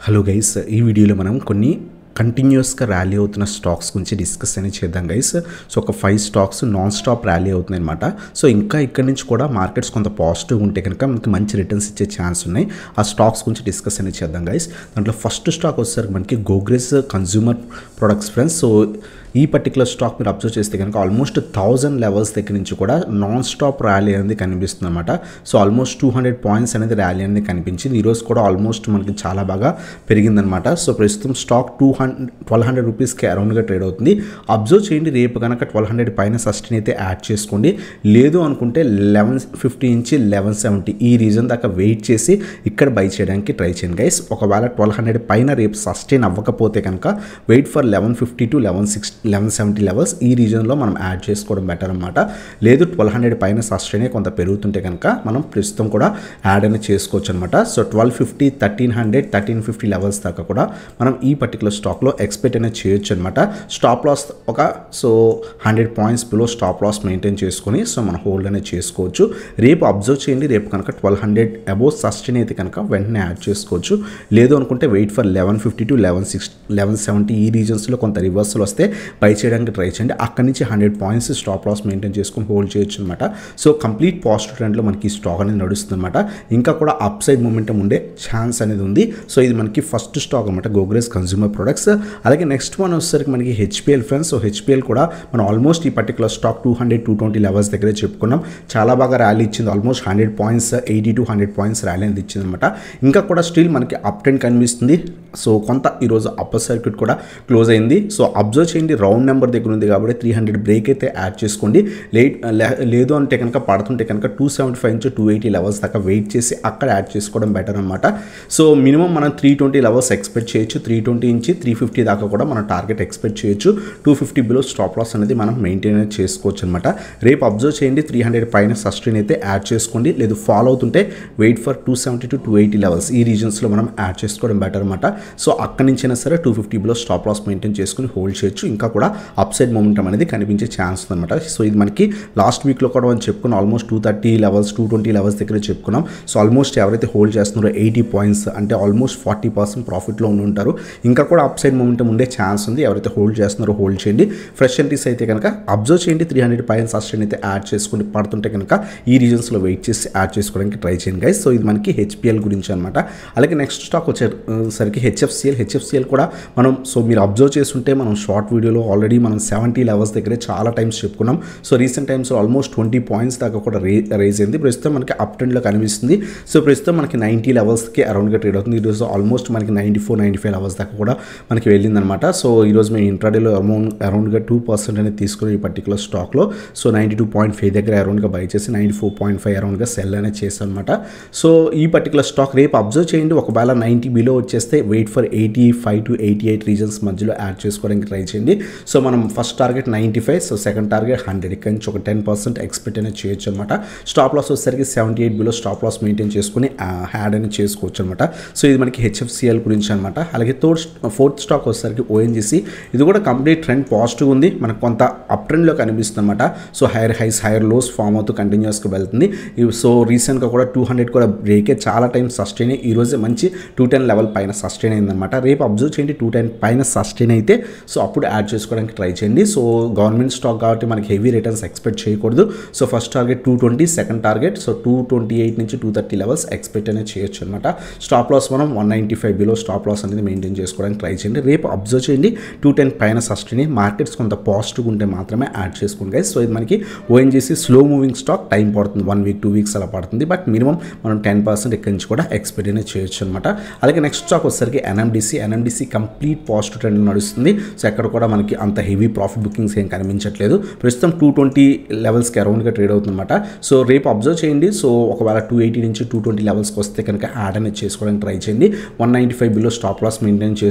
hello guys ఈ వీడియోలో మనం కొన్ని కంటిన్యూస్గా ర్యాలీ అవుతున్న స్టాక్స్ గురించి డిస్కస్ అనేది చేద్దాం గైస్ సో ఒక five stocks non stop rally అవుతున్నాయి అనమాట సో ఇంకా ఇక్కడ నుంచి కూడా మార్కెట్స్ కొంత పాజిటివ్ ఉంటే కనుక మనకి మంచి రిటర్న్స్ ఇచ్చే ఛాన్స్ ఉన్నాయి ఆ స్టాక్స్ గురించి డిస్కస్ అనేది చేద్దాం గైస్ దాంట్లో ఫస్ట్ స్టాక్ వచ్చేసరికి మనకి Godrej consumer products friends so ఈ పర్టికులర్ స్టాక్ మీరు అబ్జర్వ్ చేస్తే కనుక ఆల్మోస్ట్ థౌజండ్ లెవెల్స్ దగ్గర నుంచి కూడా నాన్ స్టాప్ ర్యాలీ అనేది కనిపిస్తుంది అనమాట so almost two hundred points అనేది ర్యాలీ అనేది కనిపించింది ఈరోజు కూడా ఆల్మోస్ట్ మనకి చాలా బాగా పెరిగిందనమాట సో ప్రస్తుతం stock two hundred twelve hundred రూపీస్కి అరౌండ్గా ట్రేడ్ అవుతుంది అబ్జర్వ్ చేయండి రేపు కనుక ట్వెల్వ్ హండ్రెడ్ పైన సస్టైన్ అయితే యాడ్ చేసుకోండి లేదు అనుకుంటే లెవెన్ ఫిఫ్టీ నుంచి లెవెన్ సెవెంటీ ఈ రీజన్ దాకా వెయిట్ చేసి ఇక్కడ బై చేయడానికి ట్రై చేయండి గైస్ ఒకవేళ ట్వెల్వ్ హండ్రెడ్ పైన రేపు సస్టైన్ అవ్వకపోతే కనుక wait for eleven fifty to eleven six eleven seventy levels ఈ రీజన్లో మనం యాడ్ చేసుకోవడం బెటర్ అనమాట లేదు ట్వెల్వ్ హండ్రెడ్ పైన సస్టైన్ కొంత పెరుగుతుంటే కనుక మనం ప్రస్తుతం కూడా యాడ్ అనేది చేసుకోవచ్చు అనమాట so twelve fifty thirteen hundred thirteen fifty levels దాకా కూడా మనం ఈ పర్టికులర్ స్టాక్లో ఎక్స్పెక్ట్ అనేది చేయొచ్చు అనమాట స్టాప్ లాస్ ఒక so hundred points below stop loss maintain చేసుకొని సో మనం హోల్డ్ అనేది చేసుకోవచ్చు రేపు అబ్జర్వ్ చేయండి రేపు కనుక ట్వెల్వ్ హండ్రెడ్ అబోవ్ సస్టైన్ అయితే కనుక వెంటనే యాడ్ చేసుకోవచ్చు లేదు అనుకుంటే wait for eleven fifty to eleven six eleven seventy ఈ రీజన్స్లో కొంత రివర్సల్ వస్తే బై చేయడానికి ట్రై చేయండి అక్కడి నుంచి hundred points stop loss maintain చేసుకొని హోల్డ్ చేయొచ్చు అనమాట సో కంప్లీట్ పాజిటివ్ ట్రెండ్లో మనకి ఈ స్టాక్ అనేది నడుస్తుంది అనమాట ఇంకా కూడా అప్ సైడ్ మూమెంటం ఉండే ఛాన్స్ అనేది ఉంది సో ఇది మనకి ఫస్ట్ స్టాక్ అనమాట గోగ్రెస్ కన్జ్యూమర్ ప్రొడక్ట్స్ అలాగే నెక్స్ట్ వన్ వచ్చేసరికి మనకి హెచ్పిఎల్ ఫ్రెండ్స్ సో హెచ్పిఎల్ కూడా మనం ఆల్మోస్ట్ ఈ particular stock two hundred two twenty levels దగ్గరే చెప్పుకున్నాం చాలా బాగా ర్యాలీ ఇచ్చింది almost hundred points eighty to hundred points rally అనేది ఇచ్చింది అనమాట ఇంకా కూడా స్టిల్ మనకి అప్ ట్రెండ్ కనిపిస్తుంది సో కొంత ఈరోజు అప్పర్ సర్క్యూట్ కూడా క్లోజ్ అయింది సో అబ్జర్వ్ చేయండి రౌండ్ నెంబర్ దగ్గర ఉంది కాబట్టి త్రీ హండ్రెడ్ బ్రేక్ అయితే యాడ్ చేసుకోండి లేట్ లేదు అంటే కనుక పడుతుంటే కనుక టూ సెవెంటీ ఫైవ్ నుంచి టూ ఎయిటీ లెవెల్స్ దాకా వెయిట్ చేసి అక్కడ యాడ్ చేసుకోవడం బెటర్ అనమాట సో మినిమం మనం త్రీ ట్వంటీ లెవెల్స్ ఎక్స్పెక్ట్ చేయొచ్చు త్రీ ట్వంటీ నుంచి త్రీ ఫిఫ్టీ దాకా కూడా మనం టార్గెట్ ఎక్స్పెక్ట్ చేయొచ్చు two fifty below stop loss అనేది మనం మెయింటైన్ చేసుకోవచ్చు అనమాట రేపు అబ్జర్వ్ చేయండి త్రీ హండ్రెడ్ పైన సస్టైన్ అయితే యాడ్ చేసుకోండి లేదు ఫాలో అవుతుంటే wait for two seventy to two eighty levels ఈ రీజన్స్లో మనం యాడ్ చేసుకోవడం బెటర్ అనమాట సో అక్కడి నుంచైనా సరే two fifty below stop loss maintain చేసుకుని హోల్డ్ చేయొచ్చు ఇంకా కూడా అప్ సైడ్ మూమెంటం అనేది కనిపించే ఛాన్స్ ఉందన్నమాట సో ఇది మనకి లాస్ట్ వీక్లో కూడా మనం చెప్పుకున్నాం almost two thirty levels two twenty levels దగ్గర చెప్పుకున్నాం సో ఆల్మోస్ట్ ఎవరైతే హోల్డ్ చేస్తున్నారో ఎయిటీ పాయింట్స్ అంటే ఆల్మోస్ట్ ఫార్టీ పర్సెంట్ ప్రాఫిట్లో ఉండి ఉంటారు ఇంకా కూడా అప్ సైడ్ మూమెంటం ఉండే ఛాన్స్ ఉంది ఎవరైతే హోల్డ్ చేస్తున్నారో హోల్డ్ చేయండి ఫ్రెష్ ఎంట్రీస్ అయితే కనుక అబ్జర్వ్ చేయండి త్రీ హండ్రెడ్ పైన సస్టైన్ అయితే యాడ్ చేసుకుని పడుతుంటే కనుక ఈ రీజన్స్లో వెయిట్ చేసి యాడ్ చేసుకోవడానికి ట్రై చేయండి గైస్ సో ఇది మనకి హెచ్పిఎల్ గురించి అనమాట అలాగే నెక్స్ట్ స్టాక్ వచ్చేసరికి హెచ్ఎఫ్సిఎల్ హెచ్ఎఫ్సిఎల్ కూడా మనం సో మీరు అబ్జర్వ్ చేస్తుంటే మనం షార్ట్ వీడియోలో ఆల్రెడీ మనం సెవెంటీ లెవెల్స్ దగ్గరే చాలా టైమ్స్ చెప్పుకున్నాం so recent times almost twenty points దాకా కూడా రే రేజ్ అయింది ప్రస్తుతం మనకి అప్ ట్రెండ్లో కనిపిస్తుంది సో ప్రస్తుతం మనకి నైంటీ లెవెల్స్కి అరౌండ్గా ట్రేడ్ అవుతుంది ఈరోజు ఆల్మోస్ట్ మనకి ninety four ninety five levels దాకా కూడా మనకి వెళ్ళిందనమాట సో ఈరోజు మేము ఇంట్రాడేలో అమౌంట్ అరౌండ్గా టూ పర్సెంట్ అనేది తీసుకుని ఈ పర్టికులర్ స్టాక్లో so ninety two point five దగ్గర అరౌండ్గా బై చేసి నైంటీ ఫోర్ పాయింట్ ఫైవ్ అరౌండ్గా సెల్ అనేది చేశాను అనమాట సో ఈ పర్టికులర్ స్టాక్ రేపు అబ్జర్వ్ చేయండి ఒకవేళ నైంటీ బిలో వచ్చేస్తే wait for eighty five to eighty eight regions మధ్యలో యాడ్ చేసుకోవడానికి ట్రై చేయండి సో మనం first target ninety five so second target hundred ఇక్కడ నుంచి ఒక టెన్ పర్సెంట్ ఎక్స్పెక్ట్ అనేది చేయొచ్చు అనమాట స్టాప్ లాస్ వచ్చేసరికి seventy eight below stop loss maintain చేసుకుని హ్యాడ్ అనేది చేసుకోవచ్చు అనమాట సో ఇది మనకి హెచ్ఎఫ్సిఎల్ గురించి అనమాట అలాగే థర్డ్ ఫోర్త్ స్టాక్ వచ్చేసరికి ఓఎన్జీసీ ఇది కూడా కంప్లీట్ ట్రెండ్ పాజిటివ్ ఉంది మనకు కొంత అప్ ట్రెండ్లో కనిపిస్తుంది అనమాట so higher highs higher lows form అవుతూ కంటిన్యూస్గా వెళ్తుంది సో రీసెంట్గా కూడా టూ హండ్రెడ్ కూడా బ్రేకే చాలా టైం సస్టైన్ అయ్యి ఈరోజే మంచి టూ టెన్ లెవెల్ పైన సస్టైన్ అయిందనమాట రేపు అబ్జర్వ్ చేయండి టూ టెన్ పైన సస్టైన్ అయితే సో అప్పుడు యాడ్ చేసుకోవడానికి ట్రై చేయండి సో గవర్నమెంట్ స్టాక్ కాబట్టి మనకి హెవీ రిటర్న్స్ ఎక్స్పెక్ట్ చేయకూడదు so first target two twenty second target so two twenty eight నుంచి టూ థర్టీ లెవెల్స్ ఎక్స్పెక్ట్ అనేది చేయొచ్చు అనమాట స్టాప్ లాస్ మనం one ninety five below stop loss అనేది మెయింటైన్ చేసుకోవడానికి ట్రై చేయండి రేపు అబ్జర్వ్ చేయండి టూ టెన్ పైన సస్టైన్ మార్కెట్స్ కొంత పాజిటివ్ ఉంటే మాత్రమే యాడ్ చేసుకోండి గైస్ సో ఇది మనకి ONGC slow moving stock time పడుతుంది వన్ వీక్ టూ వీక్స్ అలా పడుతుంది బట్ మినిమం మనం టెన్ పర్సెంట్ ఇక్కడి నుంచి కూడా ఎక్స్పెక్ట్ అనేది చేయొచ్చు అనమాట అలాగే నెక్స్ట్ స్టాక్ వచ్చేసరికి NMDC NMDC complete positive trend నడుస్తుంది సో ఎక్కడ కూడా మనకి అంత హెవీ ప్రాఫిట్ బుకింగ్స్ ఏం కనిపించట్లేదు ప్రస్తుతం టూ ట్వంటీ లెవెల్స్కి అరౌండ్గా ట్రేడ్ అవుతుందన్నమాట సో రేపు అబ్జర్వ్ చేయండి సో ఒకవేళ టూ ఎయిటీ నుంచి టూ ట్వంటీ లెవెల్స్కి వస్తే కనుక యాడ్ అనేది చేసుకోవడానికి ట్రై చేయండి one ninety five below stop loss maintain చేసుకోవచ్చు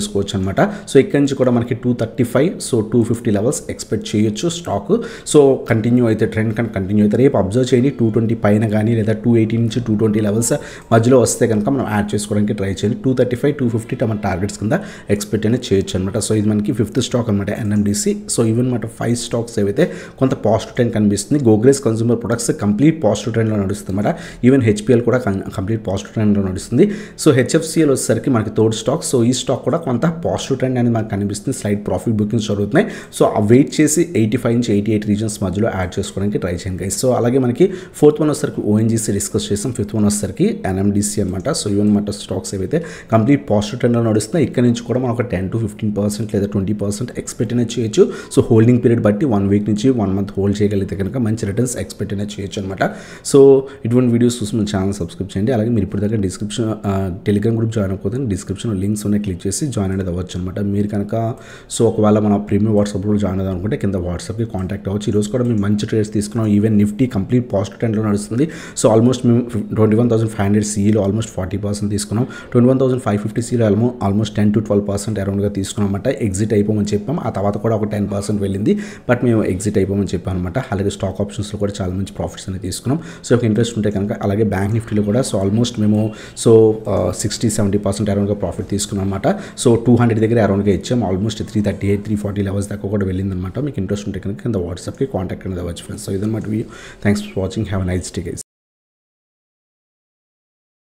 అనమాట సో ఇక్కడ నుంచి కూడా మనకి two thirty five so two fifty levels expect చేయొచ్చు స్టాక్ సో కంటిన్యూ అయితే ట్రెండ్ కానీ కంటిన్యూ అయితే రేపు అబ్జర్వ్ చేయండి టూ ట్వంటీ పైన కానీ లేదా టూ ఎయిటీ నుంచి టూ ట్వంటీ లెవెల్స్ మధ్యలో వస్తే కనుక మనం యాడ్ చేసుకోవడానికి ట్రై చేయండి two thirty five two fifty మన టార్గెట్స్ కింద ఎక్స్పెక్ట్ అనేది చేయొచ్చు అనమాట సో ఇది మనకి ఫిఫ్త్ స్టాక్ అనమాట ఎన్ఎండిసి సో ఈవెన్ మాట ఫైవ్ స్టాక్స్ ఏవైతే కొంత పాజిటివ్ ట్రెండ్ కనిపిస్తుంది Godrej consumer products complete positive ట్రెండ్లో నడుస్తుంది అనమాట ఈవెన్ హెచ్పిఎల్ కూడా కంప్లీట్ పాజిటివ్ ట్రెండ్లో నడుస్తుంది సో హెచ్ఎఫ్సిఎల్ వచ్చేసరికి మనకి థర్డ్ స్టాక్ సో ఈ స్టాక్ కూడా కొంత పాజిటివ్ ట్రెండ్ అనేది మనకు కనిపిస్తుంది స్లైడ్ ప్రాఫిట్ బుకింగ్స్ జరుగుతున్నాయి సో ఆ వెయిట్ చేసి ఎయిటీ ఫైవ్ నుంచి ఎయిటీ ఎయిట్ రీజన్స్ మధ్యలో యాడ్ చేసుకోవడానికి ట్రై చేయండి గైస్ సో అలాగే మనకి ఫోర్త్ వన్ వచ్చేసరికి ఓఎన్జీసీ డిస్కస్ చేసాం ఫిఫ్త్ వన్ వచ్చేసరికి ఎన్ఎండిసి అనమాట సో ఈవెన్ మాట స్టాక్స్ ఏవైతే కంప్లీట్ పాజిటివ్ ట్రెండ్లో నడుస్తున్నాయి ఇక్కడ నుంచి కూడా మనం ఒక టెన్ టు ఫిఫ్టీన్ పర్సెంట్ లేదా ట్వంటీ పర్సెంట్ ఎక్స్పెక్ట్ అనేది చేయొచ్చు సో హోల్డింగ్ పీరియడ్ బట్టి వన్ వీక్ నుంచి వన్ మంత్ హోల్డ్ చేయగలిగితే కనుక మంచి రిటర్న్స్ ఎక్స్పెక్ట్ అనేది చేయొచ్చు అనమాట సో ఇటువంటి వీడియోస్ చూసి మన ఛానల్ సబ్స్క్రైబ్ చేయండి అలాగే మీరు ఇప్పుడు దగ్గర డిస్క్రిప్షన్ టెలిగ్రామ్ గ్రూప్ జాయిన్ అవ్వకపోతే డిస్క్రిప్షన్లో లింక్స్ ఉన్నాయి క్లిక్ చేసి జాయిన్ అనేది అవ్వచ్చు అనమాట మీరు కనుక సో ఒకవేళ మన ప్రీమియం వాట్సాప్ గ్రూప్ జాయిన్ అవ్వాలి అనుకుంటే కింద వాట్సాప్కి కాంటాక్ట్ అవ్వచ్చు ఈరోజు కూడా మేము మంచి ట్రేడ్స్ తీసుకున్నాం ఈవెన్ నిఫ్టీ కంప్లీట్ పాజిటివ్ ట్రెండ్లో నడుస్తుంది సో ఆల్మోస్ట్ మేము twenty one thousand five hundred సీలో ఆల్మోస్ట్ ఫార్టీ పర్సెంట్ తీసుకున్నాం twenty one thousand five fifty సీలో ఆల్మో almost ten to twelve percent అరౌండ్గా తీసుకున్నాం అనమాట ఎగ్జిట్ అయిపోమని చెప్పాం ఆ తర్వాత కూడా ఒక టెన్ పర్సెంట్ వెళ్ళింది బట్ మేము ఎగ్జిట్ అయిపోమని చెప్పాం అనమాట అలాగే స్టాక్ ఆప్షన్స్లో కూడా చాలా మంచి ప్రాఫిట్స్ అనేది తీసుకున్నాం సో ఒక ఇంట్రెస్ట్ ఉంటే కనుక అలాగే బ్యాంక్ నిఫ్టీలో కూడా సో ఆల్మోస్ట్ మేము సో సిక్స్టీ సెవెంటీ పర్సెంట్ అరౌండ్గా ప్రాఫిట్ తీసుకున్నాం అనమాట సో టూ హండ్రెడ్ దగ్గర అరౌండ్గా ఇచ్చాం almost three thirty eight three forty levels దాకా కూడా వెళ్ళిందనమాట మీకు ఇంట్రెస్ట్ ఉంటే కనుక కింద వాట్సాప్కి కాంటాక్ట్ అనేది అవ్వచ్చు ఫ్రెండ్స్ సో ఇదన్నమాట వ్యూ thanks for watching have nice day guys